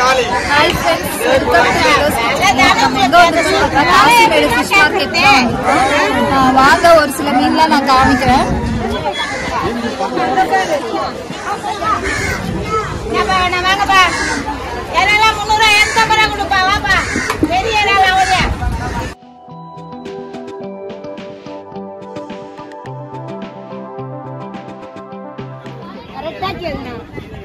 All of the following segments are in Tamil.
Hi friends welcome to heroes நம்ம எங்கே வந்திருக்கோம் பார்த்தா காசிமேடு ஃபிஷ் மார்க்கெட் வாங்க ஒரு சில மீன்லாம் நான் காமிக்கிறேன் ஏப்பா, வேணாம், வாங்கப்பா. இறாலாம் முந்நூறுவா, இரநூத்தம்பது ரூபா கொடுப்பா, வாப்பா. பெரிய இறால் அவ்வளோ. கரெக்டா கேளுண்ணா.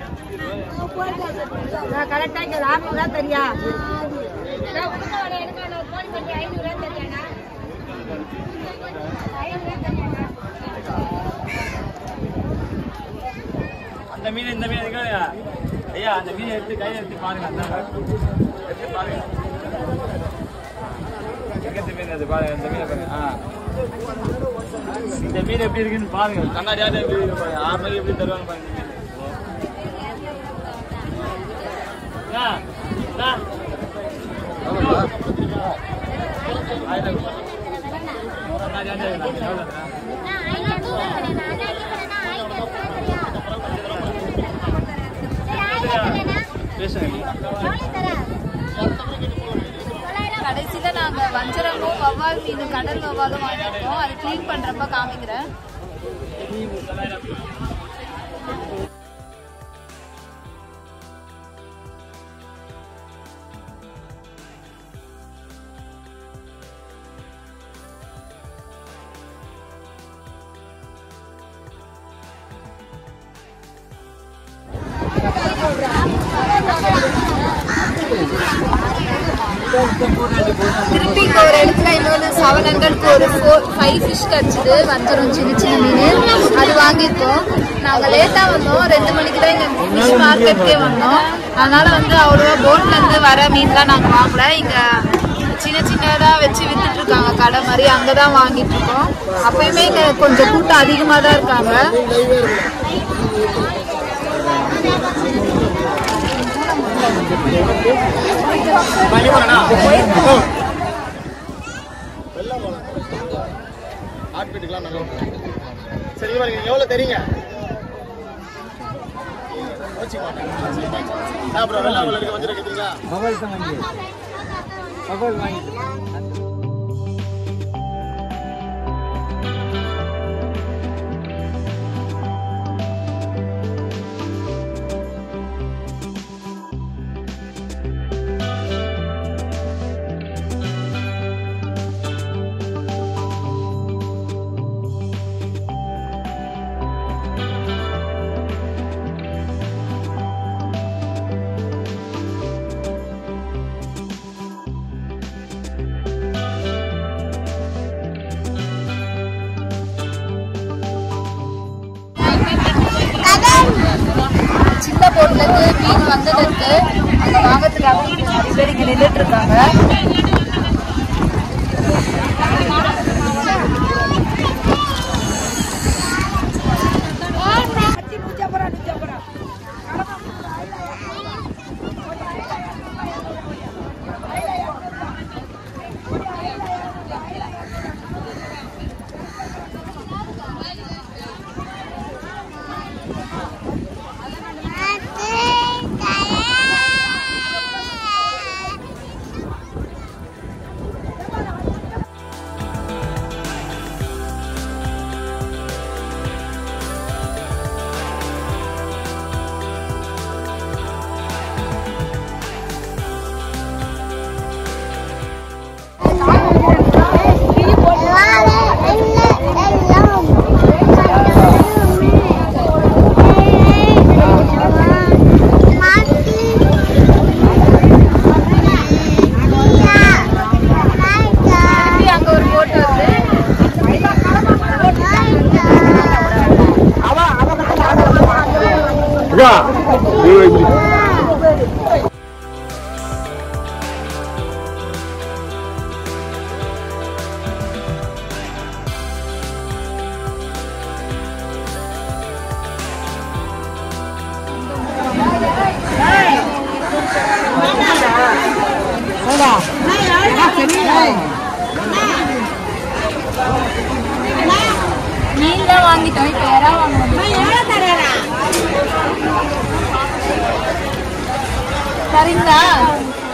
நான் கரெக்டா கேளு. ஆறுநூறுவா தரியா? நான் உனக்கு ஒரு எடுக்க வேணாம். ஒரு கோழி பண்ணி ஐநூறுவா தரியாண்ணா? ஐநூறுவா தரியாண்ணா? அந்த மீன் இந்த மீன் இருக்காயா ஐயா அந்த மீன் எடுத்து கையில எடுத்து பாருங்க அந்த எடுத்து பாருங்க எங்கத்து மீன் அது பாருங்க இந்த மீனை பாருங்க ஆ இந்த மீன் எப்படி இருக்குன்னு பாருங்க கண்ணாடியாவது எப்படி இருக்கு பாருங்க ஆறு மணிக்கு எப்படி தருவாங்க பாருங்க இந்த மீன் அண்ணா, அண்ணா. ஆயிரம் ரூபாய். கண்ணாடியாவது இருக்கு. எவ்வளவுண்ணா? பேசுங்க கடைசியில் நாங்கள் வஞ்சரமும் வவ்வால் மீன் கடல் வவ்வாலும் வாங்கியிருக்கோம் அது க்ளீன் பண்ணுறப்ப காமிக்கிறேன் திருப்பி இங்கே ஒரு இடத்துல இன்னொன்று செவன் ஹண்ட்ரட்க்கு ஒரு ஃபோர் ஃபைவ் ஃபிஷ் கிடச்சிது வஞ்சரம் சின்ன சின்ன மீன் அது வாங்கியிருக்கோம் நாங்கள் லேட்டாக வந்தோம் ரெண்டு மணிக்கு தான் இங்கே ஃபிஷ் மார்க்கெட்டுக்கே வந்தோம் அதனால வந்து அவ்வளோவா போட்லேருந்து வர மீன்லாம் நாங்கள் வாங்கல இங்கே சின்ன சின்னதாக வச்சு வித்துட்டு இருக்காங்க கடை மாதிரி அங்கே தான் வாங்கிட்டு இருக்கோம் அப்பயுமே இங்கே கொஞ்சம் கூட்டம் அதிகமாக தான் இருக்காங்க ஹார்ட்பீட்டுக்கெல்லாம் நல்லா இருக்கும். சரி இங்க பாருங்க எவ்வளவு தெரியுங்க கோச்சிக்க மாட்டேன். ஆ, அப்புறம் வெள்ளை அவள் இருக்கு வஞ்சிரம் கேட்டீங்களா சின்ன போட்லேருந்து மீன் வந்தது இருக்கு அதை வாங்கறதுக்காக நிறைய பேர் இங்கே நின்றுட்டு இருக்காங்க திருப்பி அங்கே ஒரு போட் வருது மீன் தான் வாங்கிட்டோம் இப்போ யாராவது வாங்கணும் எவ்வளோ தரேன் சாப்பிட்டீங்களா